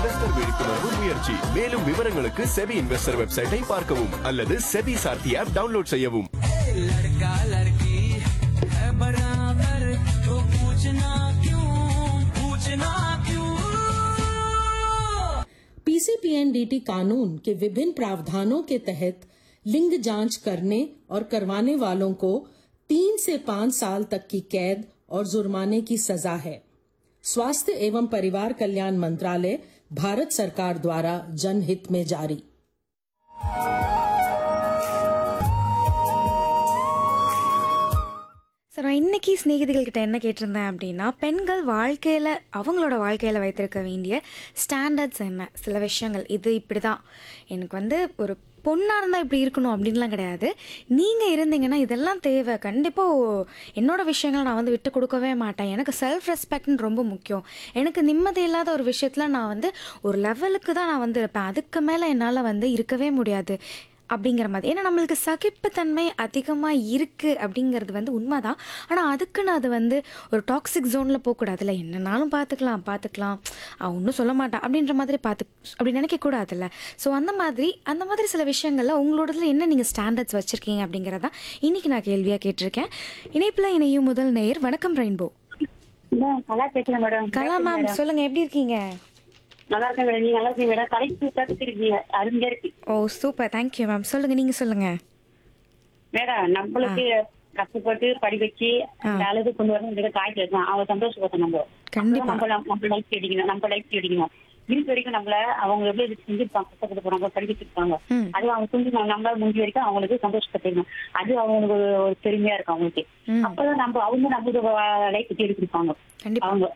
Investor விழிப்புணர்வு முயற்சி மேலும் விவரங்களுக்கு செபி இன்வெஸ்டர் வெப்சைட்டை பார்க்கவும் அல்லது செபி சார்த்தி ஆப் டவுன்லோட் செய்யவும் लड़का लड़की है बराबर तो पूछना क्यों पूछना क्यों पीसीपीएनडीटी कानून के विभिन्न प्रावधानों के तहत लिंग जांच करने और करवाने वालों को तीन से पाँच साल तक की कैद और जुर्माने की सजा है स्वास्थ्य एवं परिवार कल्याण मंत्रालय भारत सरकार द्वारा जनहित में जारी ஸோ நான் இன்னைக்கு சிநேகிதிகள் கிட்ட என்ன கேட்டிருந்தேன் அப்படின்னா பெண்கள் வாழ்க்கையில் அவங்களோட வாழ்க்கையில் வைத்திருக்க வேண்டிய ஸ்டாண்டர்ட்ஸ் என்ன சில விஷயங்கள் இது இப்படி தான் எனக்கு வந்து ஒரு பொண்ணாக இருந்தால் இப்படி இருக்கணும் அப்படின்லாம் கிடையாது நீங்கள் இருந்தீங்கன்னா இதெல்லாம் தேவை கண்டிப்பாக என்னோட விஷயங்களை நான் வந்து விட்டு கொடுக்கவே மாட்டேன் எனக்கு செல்ஃப் ரெஸ்பெக்ட்னு ரொம்ப முக்கியம் எனக்கு நிம்மதி இல்லாத ஒரு விஷயத்தில் நான் வந்து ஒரு லெவலுக்கு தான் நான் வந்து இருப்பேன் அதுக்கு மேலே என்னால் வந்து இருக்கவே முடியாது அப்படிங்கிற மாதிரி ஏன்னா நம்மளுக்கு சகிப்புத்தன்மை அதிகமாக இருக்குது அப்படிங்கிறது வந்து உண்மைதான் ஆனால் அதுக்குன்னு அது வந்து ஒரு டாக்ஸிக் ஜோனில் போகக்கூடாதுல்ல என்னன்னாலும் பார்த்துக்கலாம் பார்த்துக்கலாம் அவன் ஒன்றும் சொல்ல மாட்டான் அப்படின்ற மாதிரி பார்த்து அப்படி நினைக்கக்கூடாதுல்ல ஸோ அந்த மாதிரி அந்த மாதிரி சில விஷயங்களில் உங்களோடதுல என்ன நீங்கள் ஸ்டாண்டர்ட்ஸ் வச்சுருக்கீங்க அப்படிங்கிறதா இன்றைக்கி நான் கேள்வியாக கேட்டிருக்கேன் இணைப்பில் இணையும் முதல் நேயர் வணக்கம் ரெயின்போ மேடம், கலா பேசுறேன் மேடம் கலா மேம் சொல்லுங்கள் எப்படி இருக்கீங்க நல்லா இருக்கேன் மேடம் நீங்க நல்லா இருக்கீங்க மேடம் கலைக்கு பேசிருக்கீங்க அருமையா இருக்கு ஓ சூப்பர் தேங்க்யூ மேம் சொல்லுங்கள் நீங்கள் சொல்லுங்கள் மேடம் நம்மளுக்கு கஷ்டப்பட்டு படி வச்சு அந்த அளவுக்கு கொண்டு வரணும் காய்ச்சி இருக்கோம் அவங்க சந்தோஷப்பட்டோம் நம்ம கண்டிப்பா. நம்ம நம்ம லைஃப் அடிக்கணும் நம்ம லைஃப் அடிக்கணும் இருக்க வரைக்கும் நம்மள அவங்க எப்படி இது செஞ்சிருப்பாங்க கஷ்டப்பட்டு போறாங்க படி வச்சிருப்பாங்க ம். அது அவங்க செஞ்சு நம்ம- நம்மளால முடிஞ்ச வரைக்கும் அவங்களுக்கு சந்தோஷப்பட்டிருக்கணும் அது அவங்களுக்கு ஒரு- ஒரு பெருமையா இருக்கும் அவங்களுக்கு ம். அப்பதான் நம்ம அவங்க நம்மளுக்கு லைஃப் தேடி கொடுப்பாங்க கண்டிப்பா. அவங்க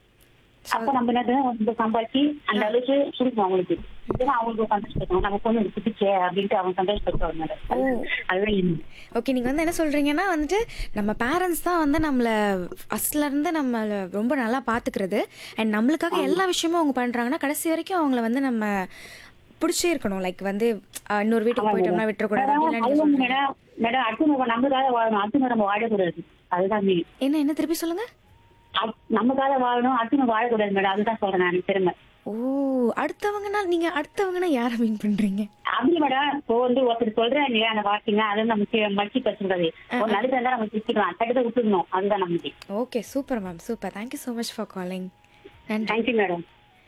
அப்ப நம்ம என்ன செய்யணும், நம்ம சம்பாதிச்சு அந்த அளவுக்கு கொடுக்கணும் அவங்களுக்கு இதுதான் அவங்களுக்கு சந்தோஷப்படுத்தணும் நம்ம பொண்ணு குட்டிச்சே அப்படின்ட்டு அவங்க சந்தோஷப்படுத்துவாங்க மேடம் அதுதான் இது. ஓகே நீங்கள் வந்து என்ன சொல்கிறீங்கன்னா வந்துட்டு நம்ம பேரண்ட்ஸ் தான் வந்து நம்மளை ஃபஸ்ட்லேருந்து நம்மளை ரொம்ப நல்லா பார்த்துக்கிறது அண்ட் நம்மளுக்காக எல்லா விஷயமும் அவங்க பண்ணுறாங்கன்னா கடைசி வரைக்கும் அவங்கள வந்து நம்ம பிடிச்சே இருக்கணும் லைக் வந்து அஹ், இன்னொரு வீட்டுக்கு போயிட்டோம்னா விட்டுறக்கூடாது மேடம், அப்படிலாம் அது நீங்கள் வந்து சொல்கிறீங்க மேடம் மேடம் அடுத்து நம்ம நம்மளுக்காக வாழணும் அடுத்து நம்ம வாழக்கூடாது அதுதான் main. என்ன என்ன திருப்பி சொல்லுங்கள் அப்- நமக்காக வாழணும் அடுத்து நம்ம வாழக்கூடாது மேடம் அதுதான் சொல்றேன் நான் திரும்ப ஓ அடுத்தவங்கன்னா நீங்கள் அடுத்தவங்கன்னா யாரை மீன் பண்ணுறீங்க அப்படி மேடம் இப்போ வந்து ஒருத்தர் சொல்றேன் இல்லையா அந்த வார்த்தைங்க அதை நமக்கு மடிச்சு பேசுறது ஒரு நல்லது இருந்தா நம்ம திட்டிக்கலாம் தடுத்து விட்டுருணும் அதுதான் நமக்கு okay super ma'am super thank you so much for calling நன்றி தேங்க்யூ மேடம்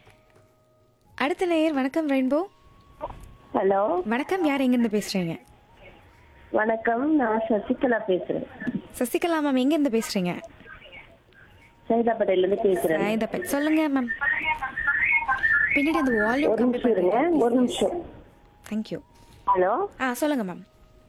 அடுத்த நேயர் வணக்கம் ரெயின்போ ஹலோ வணக்கம் யார் எங்கேருந்து பேசுகிறீங்க வணக்கம் நான் சசிகலா பேசுறேன் சசிகலா மேம் எங்கேருந்து பேசுகிறீங்க சைதாப்பேட்டையில இருந்து பேசுறேன் இதை பற்றி சொல்லுங்க மேம் பின்னாடி அந்த வால்யூம் ஒரு கம்மி நிமிஷம் இருங்க பண்ணுங்க ஒரு நிமிஷம் தேங்க்யூ ஹலோ ஆ சொல்லுங்க மேம்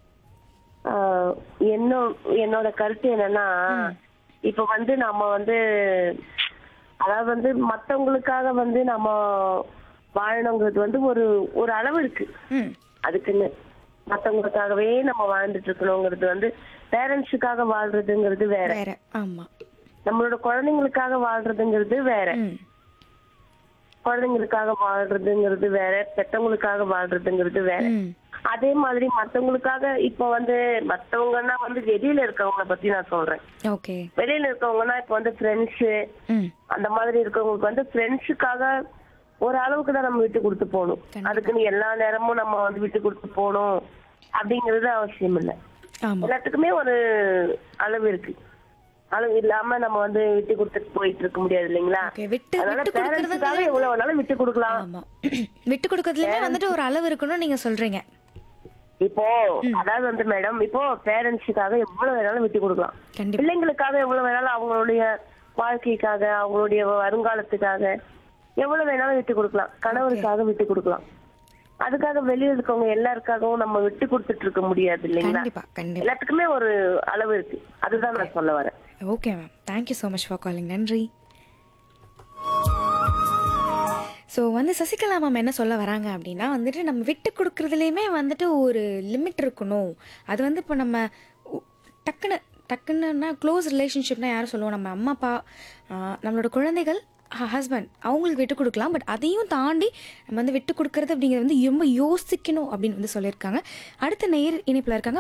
ஆஹ், என்னோ என்னோட கருத்து என்னன்னா இப்ப வந்து நம்ம வந்து அதாவது வந்து மத்தவங்களுக்காக வந்து நம்ம வாழணுங்கிறது வந்து ஒரு ஒரு அளவு இருக்கு ம் அதுக்குன்னு மத்தவங்களுக்காகவே நம்ம வாழ்ந்துட்டு இருக்கணுங்கிறது வந்து பேரண்ட்ஸுக்காக வாழ்றதுங்கிறது வேற வேற ஆமா நம்மளோட குழந்தைங்களுக்காக வாழ்றதுங்கிறது வேற ம் குழந்தைங்களுக்காக வாழ்றதுங்கிறது வேற பெத்தவங்களுக்காக வாழ்றதுங்கிறது வேற ம் அதே மாதிரி மத்தவங்களுக்காக இப்ப வந்து மத்தவங்கன்னா வந்து வெளியில இருக்கவங்கள பத்தி நான் சொல்றேன் ஓகே வெளியில இருக்கவங்கன்னா இப்ப வந்து ஃப்ரெண்ட்ஸ் ம் அந்த மாதிரி இருக்கவங்களுக்கு வந்து ஃப்ரெண்ட்ஸுக்காக ஒரு அளவுக்கு தான் நம்ம விட்டு கொடுத்து போகணும் கண்டிப்பா. அதுக்குன்னு எல்லா நேரமும் நம்ம வந்து விட்டு கொடுத்து போகணும் அப்படிங்கிறது அவசியம் இல்லை ஆமா எல்லாத்துக்குமே ஒரு அளவு இருக்கு அளவு இல்லாம நம்ம வந்து விட்டு கொடுத்துட்டு போயிட்டு இருக்க முடியாது இல்லைங்களா ஓகே விட்டு அதனால விட்டு பேரண்ட்ஸுக்காக கொடுக்கறதுங்கிறது எவ்வளவு வேணாலும் விட்டு கொடுக்கலாம் ஆமா விட்டு கொடுக்கறதுலயுமே வந்துட்டு ஒரு அளவு இருக்கணும் நீங்க சொல்றீங்க இப்போ அதாவது வந்து மேடம் இப்போ பேரண்ட்ஸுக்காக எவ்வளவு வேணாலும் விட்டு கொடுக்கலாம் கண்டிப்பா பிள்ளைங்களுக்காக எவ்வளவு வேணாலும் அவங்களுடைய வாழ்க்கைக்காக அவங்களுடைய வருங்காலத்துக்காக எவ்வளவு வேணாலும் விட்டு கொடுக்கலாம் கணவருக்காக விட்டு கொடுக்கலாம் அதுக்காக வெளியில இருக்கவங்க எல்லாருக்காகவும் நம்ம விட்டு கொடுத்துட்டு இருக்க முடியாது இல்லைங்களா கண்டிப்பா கண்டிப்பா எல்லாத்துக்குமே ஒரு அளவு இருக்கு அதுதான் நான் சொல்ல வரேன் okay ma'am thank you so much for calling நன்றி ஸோ வந்து சசிகலா மேம் என்ன சொல்ல வராங்க அப்படின்னா வந்துட்டு நம்ம விட்டு கொடுக்குறதுலையுமே வந்துட்டு ஒரு லிமிட் இருக்கணும் அது வந்து இப்போ நம்ம உ- டக்குன்னு டக்குன்னுனா க்ளோஸ் ரிலேஷன்ஷிப்னா யாரும் சொல்லுவோம் நம்ம அம்மா அப்பா ஆஹ், நம்மளோட குழந்தைகள் ஹஸ்பண்ட் அவங்களுக்கு விட்டு கொடுக்கலாம் பட் அதையும் தாண்டி நம்ம வந்து விட்டு கொடுக்கறது அப்படிங்கிறது வந்து ரொம்ப யோசிக்கணும் அப்படின்னு வந்து சொல்லியிருக்காங்க அடுத்த நேர் இணைப்பில் இருக்காங்க